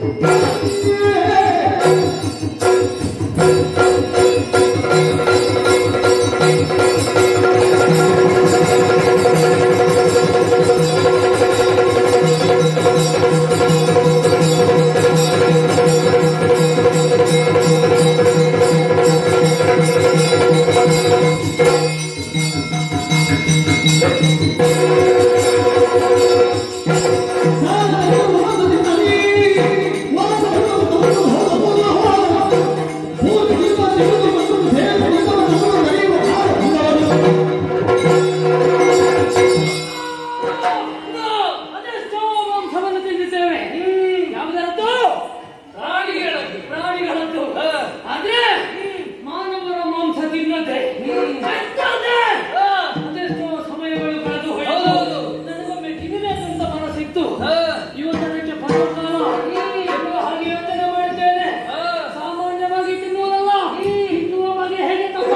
ಅದೆಷ್ಟೋ ಮಾಂಸವನ್ನು ತಿಂದಿದ್ದೇವೆ ಯಾವುದರದ್ದು ಪ್ರಾಣಿಗಳದ್ದು ಪ್ರಾಣಿಗಳದ್ದು ಆದ್ರೆ ಮಾನವರ ಮಾಂಸ ತಿನ್ನದೆ ಬೆಟ್ಟದೆ. ಅದೆಷ್ಟೋ ಸಮಯಗಳು ಕಳೆದು ಹೋಯಿತು ನನಗೊಮ್ಮೆ ತಿನ್ನಬೇಕಂತ ಮನಸ್ಸಿತ್ತು ಇವತ್ತನಕ್ಕೆ ಪರ್ವಕಾಲ ಎನ್ನುವ ಹಾಗೆ ಯೋಚನೆ ಮಾಡಿದ್ದೇನೆ ಸಾಮಾನ್ಯವಾಗಿ ತಿನ್ನುವುದಲ್ಲ ತಿನ್ನುವ ಬಗೆ ಹೇಗೆ ತಮ್ಮ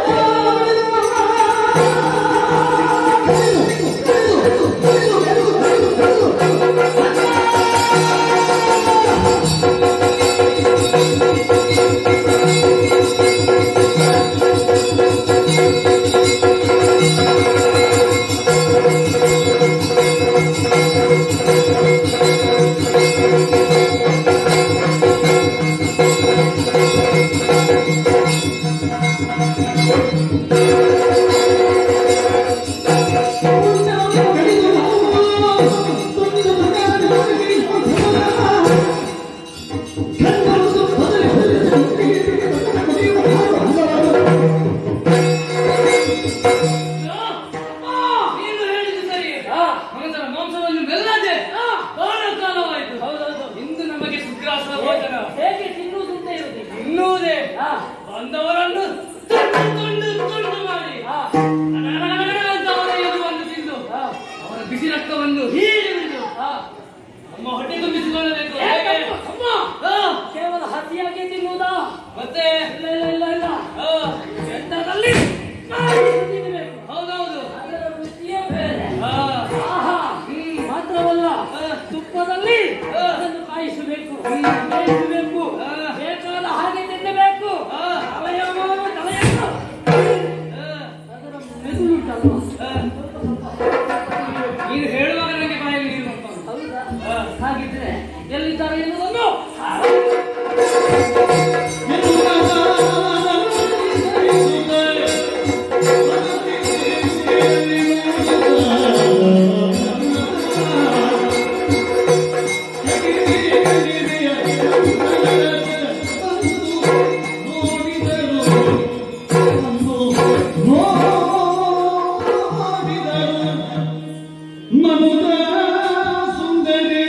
ನೀನು ಹೇಳಿದ್ದು ಸರಿ ಮಗನ ಮಾಂಸವನ್ನು ಮೆಲ್ಲದೆ ಬಹಳ ಕಾಲವಾಯಿತು ಹೌದೌದು ಇಂದು ನಮಗೆ ಸುಗ್ರಾಸನ ಭೋಜನ ಹೇಗೆ ತಿನ್ನುವುದು ಅಂತ ಇರುವುದಿಲ್ಲ ಇನ್ನೂದೇ ಹಾ, ಬಂದವರನ್ನು ತುಂಡು ತುಂಡು ತುಂಡು ಮಾಡಿ ಹಾ, ನಡನಡನಡ ಅಂತ ಅವರ ಎಲುಬನ್ನು ತಿಂದು ಹಾ, ಅವರ ಬಿಸಿ ರಕ್ತವನ್ನು ಹೀರಿದು ಹಾ. ನಮ್ಮ ಹೊಟ್ಟೆ ತುಂಬಿಸಿಕೊಳ್ಳಬೇಕು ಹೇಗೆ? ಹೇಗೆ? ಅಮ್ಮ, ಹಾ, ಕೇವಲ ಹಸಿಯಾಗಿ ತಿನ್ನುವುದಾ ಮತ್ತೆ ಇಲ್ಲ ಇಲ್ಲ ಇಲ್ಲ ಇಲ್ಲ ಹಾ, ಬೆಟ್ಟದಲ್ಲಿ ಕಾಯಿಸಿ ತಿನ್ನಬೇಕು ಹೌದೌದು ಅದರ ರುಚಿಯೇ ಬೇರೆ ಹಾ, ಆಹಾ ಹ್ಮ್. ಮಾತ್ರವಲ್ಲ ಹಾ. ತುಪ್ಪದಲ್ಲಿ ಹಾ. ಅದನ್ನು ಕಾಯಿಸಬೇಕು ಬೇಯಿಸಬೇಕು ಹಾ. ಬೇಕಾದ ಹಾಗೆ ತಿನ್ನಬೇಕು ಹಾ. ಅವಯವವನ್ನು ತಲೆಯನ್ನು ಹಾ, ಅದರ ಮೆದುಳುಂಟಲ್ವಾ ಹಾ. ನೀನು ಹೇಳುವಾಗ ನನಗೆ ಬಾಯಲ್ಲಿ ನೀರು ಬರ್ತಾ ಉಂಟು. ಹೌದಾ ಹಾ. ಹಾಗಿದ್ರೆ ಎಲ್ಲಿದ್ದಾರೆ ಎನ್ನುವುದನ್ನು ಮನುಜ ಸುಂದರಿ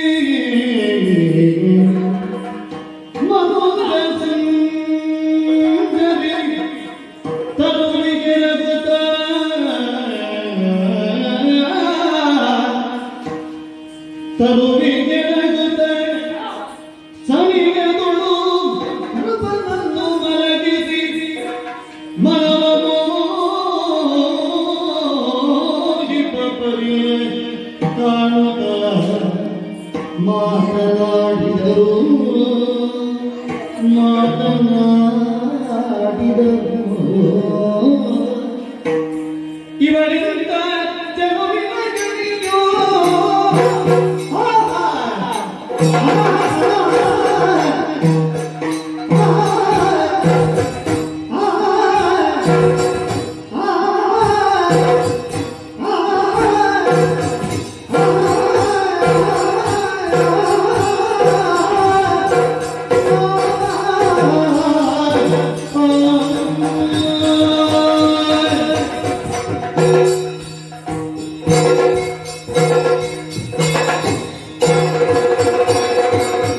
ಮನುಜ ಸುಂದರಿ ತರುವಿಗೆ ರಘುತ ತರುವಿಗೆ ರಘುತ ಸನಿಗದುಳು ನೃಪನನ್ನು ಮಲಗಿಸಿ ಮನವನು ಪರಿಯೇ ಕಾಣುತ್ತ ಮಾತನಾಡಿದರು ಮಾತನಾಡಿದರು ಇವರಿಂದ ಜಗವಿನ ಗಣಿಯೋ ಆ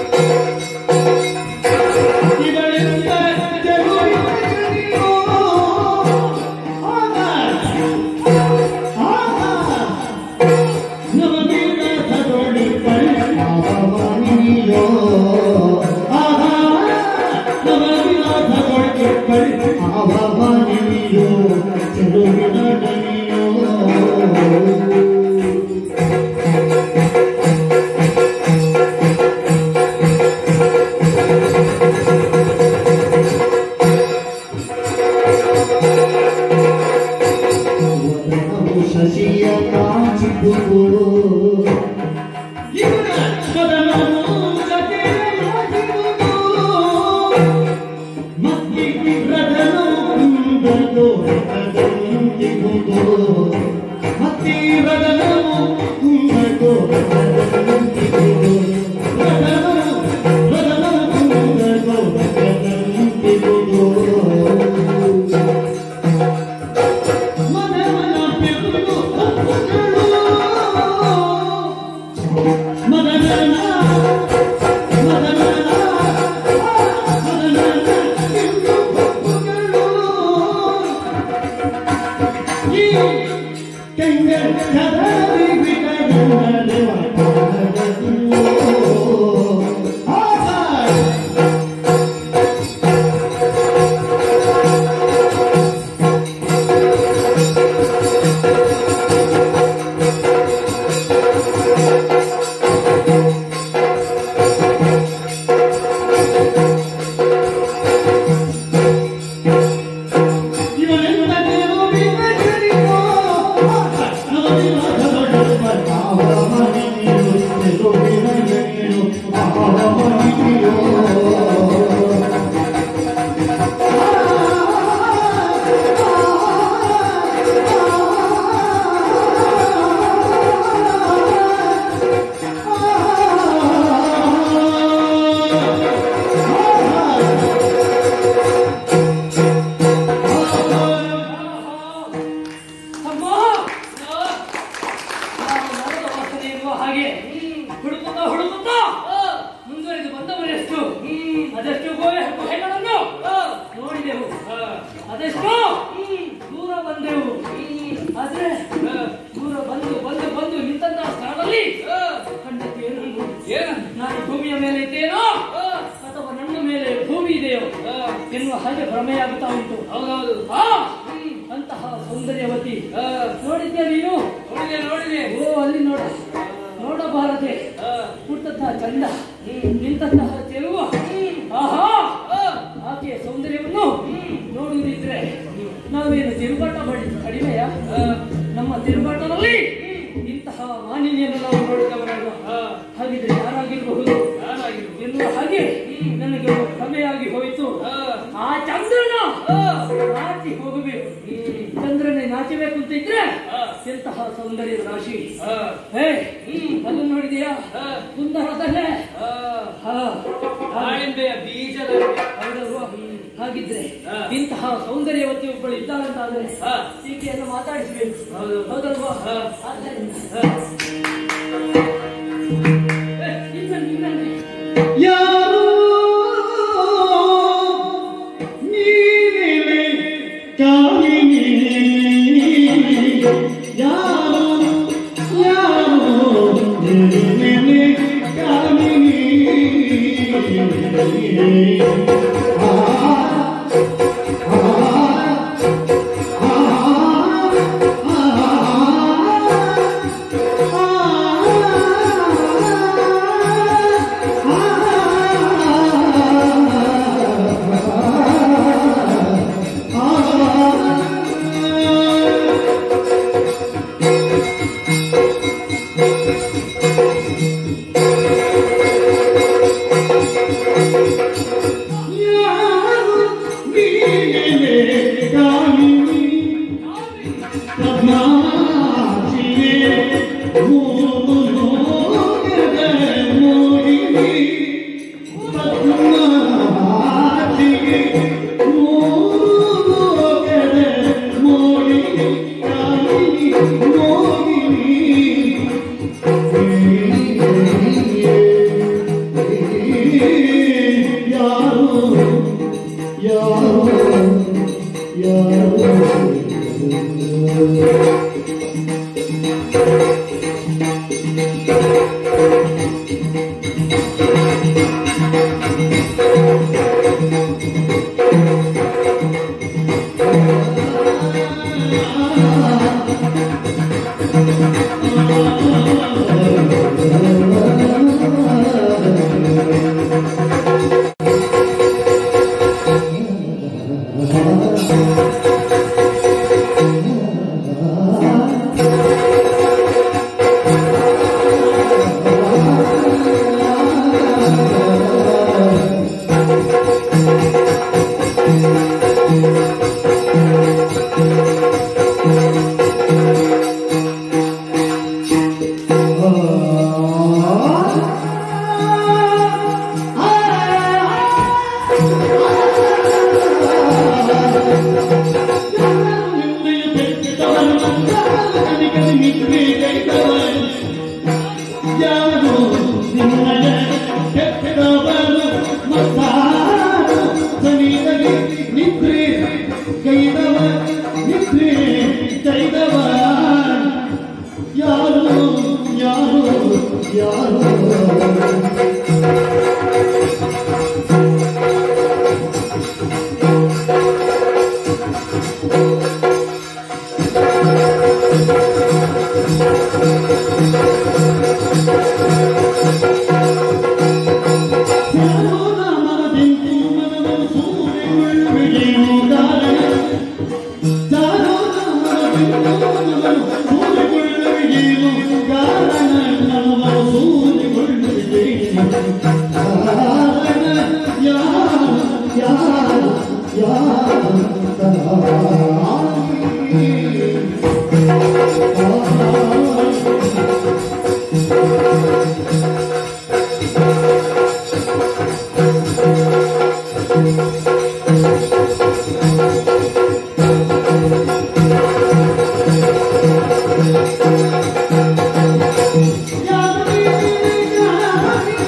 ಅಮ್ಮ ನಾವು ಮರದ ವಾಸನೆ ಎನ್ನುವ ಹಾಗೆ ಹುಡುಕುತ್ತಾ ಹುಡುಕುತ್ತಾ ಮುಂದುವರೆದು ಬಂದವರೆಷ್ಟು ಅದೆಷ್ಟು ಗೋವೆ ಹಕ್ಕು ಹೆಣ್ಣನ್ನು ನೋಡಿದೆವು ಅದೆಷ್ಟು ದೂರ ಬಂದೆವು ಆದ್ರೆ ದೂರ ಬಂದು ಬಂದು ಬಂದು ನಿಂತಹ ಸ್ಥಳದಲ್ಲಿ ಕಂಡದ್ದು ಏನನ್ನು ಏನು ನಾನು ಭೂಮಿಯ ಮೇಲೆ ಇದ್ದೇನೋ ಅಥವಾ ನನ್ನ ಮೇಲೆ ಭೂಮಿ ಇದೆಯೋ ಎನ್ನುವ ಹಾಗೆ ಭ್ರಮೆಯಾಗುತ್ತಾ ಉಂಟು ಹೌದೌದು ಆ, ಅಂತಹ ಸೌಂದರ್ಯವತಿ ಆ, ನೋಡಿದ್ಯಾ ನೀನು ನೋಡಿದೆ ನೋಡಿದೆ ಓ ಅಲ್ಲಿ ನೋಡ ನೋಡಬಾರದೆ ಆ, ಹುಟ್ಟಂತಹ ಚಂದ ನಿಂತಹ ಚೆಲುವ ಆಹಾ ಆ, ಆಕೆಯ ಸೌಂದರ್ಯವನ್ನು ನೋಡುವುದಿದ್ರೆ ನಾವೇನು ತಿರುಗಾಟ ಮಾಡಿದ್ದು ಕಡಿಮೆಯ ನಮ್ಮ ತಿರುಗಾಟದಲ್ಲಿ ಇಂತಹ ಮಾಲಿನ್ಯನ್ನು ನಾವು ನೋಡಿದವರಲ್ಲ ಆ, ಹಾಗಿದ್ರೆ ಯಾರಾಗಿರಬಹುದು ನಾನಾಗಿರು. ಎನ್ನುವ ಹಾಗೆ ನನಗೆ ಒಂದು ಭ್ರಮೆಯಾಗಿ ಹೋಯಿತು ಆ, ಆ ಚಂದ್ರನ ಆ, ನಾಚಿ ಹೋಗಬೇಕು ಚಂದ್ರನೇ ನಾಚಬೇಕು ಅಂತ ಇದ್ರೆ ಆ, ಎಂತಹ ಸೌಂದರ್ಯದ ರಾಶಿ ಆ, ಹೇ ಅದು ನೋಡಿದೀಯಾ ಆ, ಸುಂದರ ತಾನೆ ಆ, ಹಾ ದಾಳಿಂಬೆಯ ಬೀಜದಲ್ಲಿ ಹೌದಲ್ವಾ ಹಾಗಿದ್ರೆ ಹಾ. ಇಂತಹ ಸೌಂದರ್ಯವತಿ ಒಬ್ಬಳು ಇದ್ದಾಳಂತಾದ್ರೆ ಹಾ. ಈಕೆಯನ್ನು ಮಾತಾಡಿಸಬೇಕು ಹೌದು. ಹೌದಲ್ವಾ ಹಾ. ಆದ್ದರಿಂದ ಆ, ಏ, ಇನ್ನೊಂದು, ಇನ್ನೊಂದು. ಯಾರೋ ನೀನೇ ಕಾಮಿನಿ ಯಾರೋ ಯಾರೋ ನೀನೇ ಕಾಮಿನಿ ಆ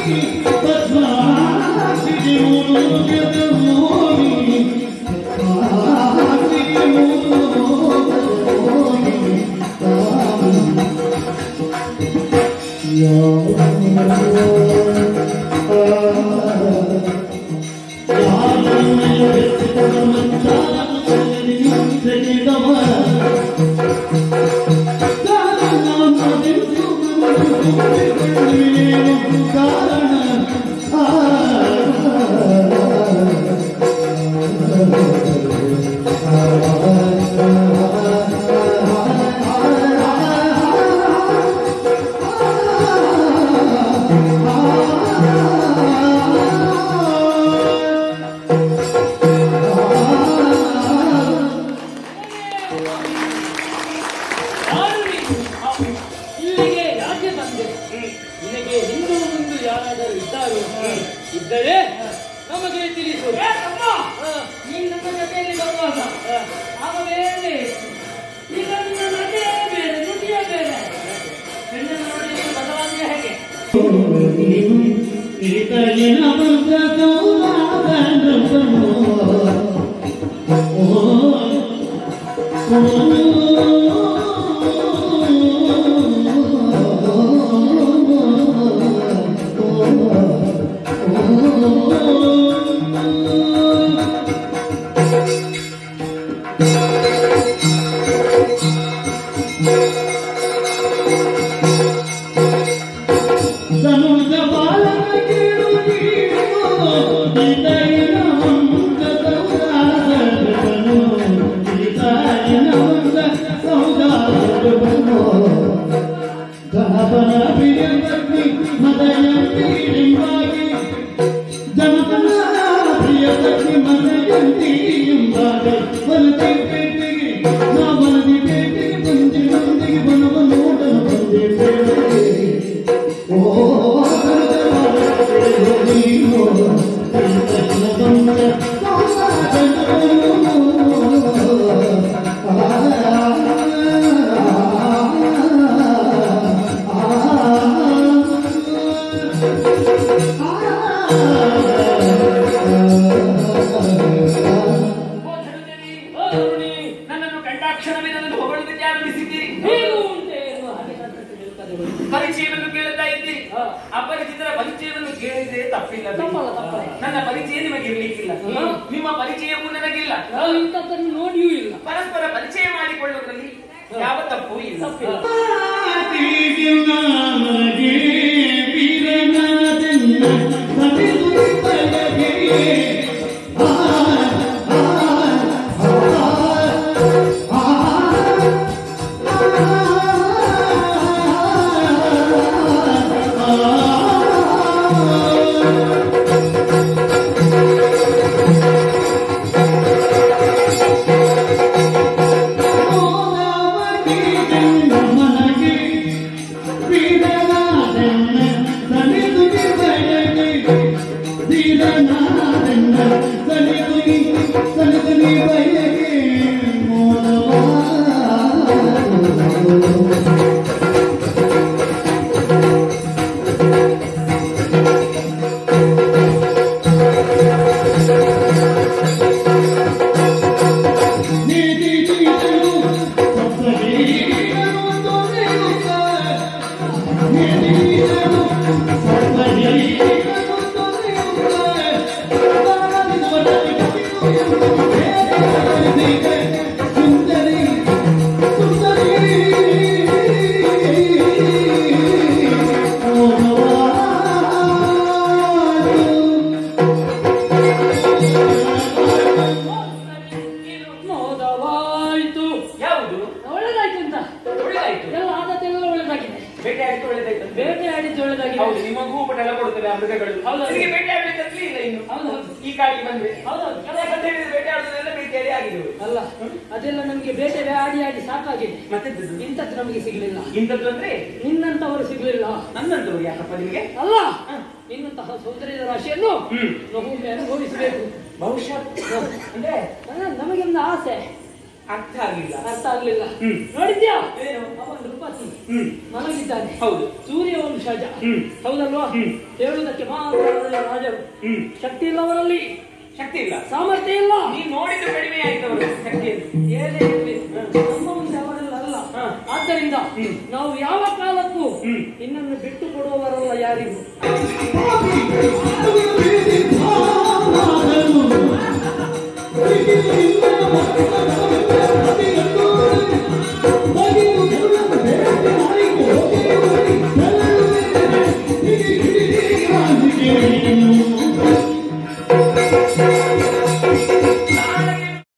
ಯಾರು ನೀನು? ಇಲ್ಲಿಗೆ ಯಾಕೆ ಬಂದೆ ನಿನಗೆ ಹಿಂದೂ ಮುಂದು ಯಾರಾದರೂ ಇದ್ದಾರೋ ಇದ್ದರೆ ನಮಗೆ ತಿಳಿಸು ನೀನು ನನ್ನ ಜೊತೆಯಲ್ಲಿ ಬರುವಾಗ ಆಗ ಬೇರೆ ಈಗ ನಿನ್ನ ನಡೆ ಬೇರೆ ನುಡಿಯ ಬೇರೆ ಹೆಣ್ಣನ್ನು ನೋಡಿ ಬದಲಾವಣೆ ಹೇಗೆ ಓ ಧನುದೇವಿ, ಓ ತರುಣಿ, ನನ್ನನ್ನು ಕಂಡಾಕ್ಷಣವೇ ನನ್ನನ್ನು ಹೊಗಳುವುದಕ್ಕೆ ಆರಂಭಿಸಿದ್ದೀರಿ ಹೇಗೂ ಉಂಟೆ ಎನ್ನುವ ಹಾಗೆ ಕಾಣ್ತದೆ ಹೇಳ್ತಾರೆ ಅವರು. ಪರಿಚಯವನ್ನು ಕೇಳುತ್ತಾ ಇದ್ದೀರಿ ಹಾ. ಅಪರಿಚಿತರ ಪರಿಚಯವನ್ನು ಕೇಳಿದ್ರೆ ತಪ್ಪಿಲ್ಲ ಬಿಡಿ. ತಪ್ಪಲ್ಲ, ತಪ್ಪಲ್ಲ. ನನ್ನ ಪರಿಚಯ ನಿಮಗೆ ಇರ್ಲಿಕ್ಕಿಲ್ಲ ಹಾ. ನಿಮ್ಮ ಪರಿಚಯವೂ ನನಗಿಲ್ಲ ನಾವು ಇಂಥದ್ದನ್ನು ನೋಡಿಯೂ ಇಲ್ಲ ಪರಸ್ಪರ ಪರಿಚಯ ಮಾಡಿಕೊಳ್ಳುವುದರಲ್ಲಿ ಯಾವ ತಪ್ಪು ಇಲ್ಲ ತಪ್ಪಿಲ್ಲ ಏನು? ಮೋದವಾಯ್ತು ಯಾವುದು ಒಳ್ಳೆದಾಯ್ತು ಅಂತ ಒಳ್ಳೆದಾಯ್ತು ಎಲ್ಲ ಆದದ್ದೆಲ್ಲ ಒಳ್ಳೆದಾಗಿದೆ ಭೇಟಿ ಆಡಿದ್ದು ಒಳ್ಳೆದಾಯ್ತು ಬೇಟೆ ಆಡಿದ್ದು ಒಳ್ಳೆದಾಗಿದೆ ಹೌದು ನಿಮಗೂ ಊಟೆಲ್ಲ ಕೊಡ್ತೇವೆ ಆ ಮೃಗಗಳು ಹೌದು. ನಿಮಗೆ ಭೇಟಿ ಆಡ್ಬೇಕಂತಲೇ ಇಲ್ಲ ಇನ್ನು ಹೌದು, ಹೌದು. ಈ ಕಾಡಿಗೆ ಬಂದ್ವಿ ಹೌದೌದು. ಯಾಕಂತ ಹೇಳಿದ್ರೆ ಭೇಟಿ ಆಡುವುದೆಲ್ಲ ಭೇಟಿ ಆಡಿ ಆಗಿದ್ದೇವೆ ಅಲ್ಲ ಅದೆಲ್ಲ ನಮಗೆ ಬೇಟೆ ಆಡಿ ಆಡಿ ಸಾಕಾಗಿದೆ ಮತ್ತೆ ಇಂಥದ್ದು ನಮಗೆ ಸಿಗ್ಲಿಲ್ಲ ಇಂಥದ್ದು ಅಂದ್ರೆ ನಿನ್ನಂತವರು ಸಿಗ್ಲಿಲ್ಲ ನನ್ನಂತವ್ರು ಯಾಕಪ್ಪ ನಿಮಗೆ ಅಲ್ಲ ನಿನ್ನಂತಹ ಸೌಂದರ್ಯದ ರಾಶಿಯನ್ನು ಹ್ಮ್. ಒಮ್ಮೆ ಅನುಭವಿಸಬೇಕು ಬಹುಶಃ ಅಂದ್ರೆ ಅಲ್ಲ, ನಮಗೆ ಒಂದು ಆಸೆ ಅರ್ಥ ಆಗಿಲ್ಲ ಅರ್ಥ ಆಗ್ಲಿಲ್ಲ ಹ್ಮ್. ನೋಡಿದ್ಯಾ ಏನು? ಅವ ನೃಪತಿ ಹ್ಮ್ ಮಲಗಿದ್ದಾನೆ ಹೌದು ಸೂರ್ಯವಂಶಜ ಹ್ಮ್. ಹೌದಲ್ವಾ ಹ್ಮ್. ಹೇಳುವುದಕ್ಕೆ ಮಾತ್ರ ಒಳ್ಳೆಯ ರಾಜರು ಹ್ಮ್ ಶಕ್ತಿ ಇಲ್ಲವರಲ್ಲಿ ಶಕ್ತಿ ಇಲ್ಲ ಸಾಮರ್ಥ್ಯ ಇಲ್ಲ ನೀನ್ ನೋಡಿದ್ದು ಕಡಿಮೆ ಆಯ್ತು ಅವರು ಶಕ್ತಿಯನ್ನು ಏನೇ ಇರ್ಲಿ, ನಮ್ಮ ಮುಂದೆ ಅವರೆಲ್ಲ ಅಲ್ಲ ಹಾ. ಆದ್ದರಿಂದ ಹ್ಮ್. ನಾವು ಯಾವ ಕಾಲಕ್ಕೂ ಹ್ಮ್. ನಿನ್ನನ್ನು ಬಿಟ್ಟು ಕೊಡುವವರಲ್ಲ ಯಾರಿಗೂ ಪಾಪಿ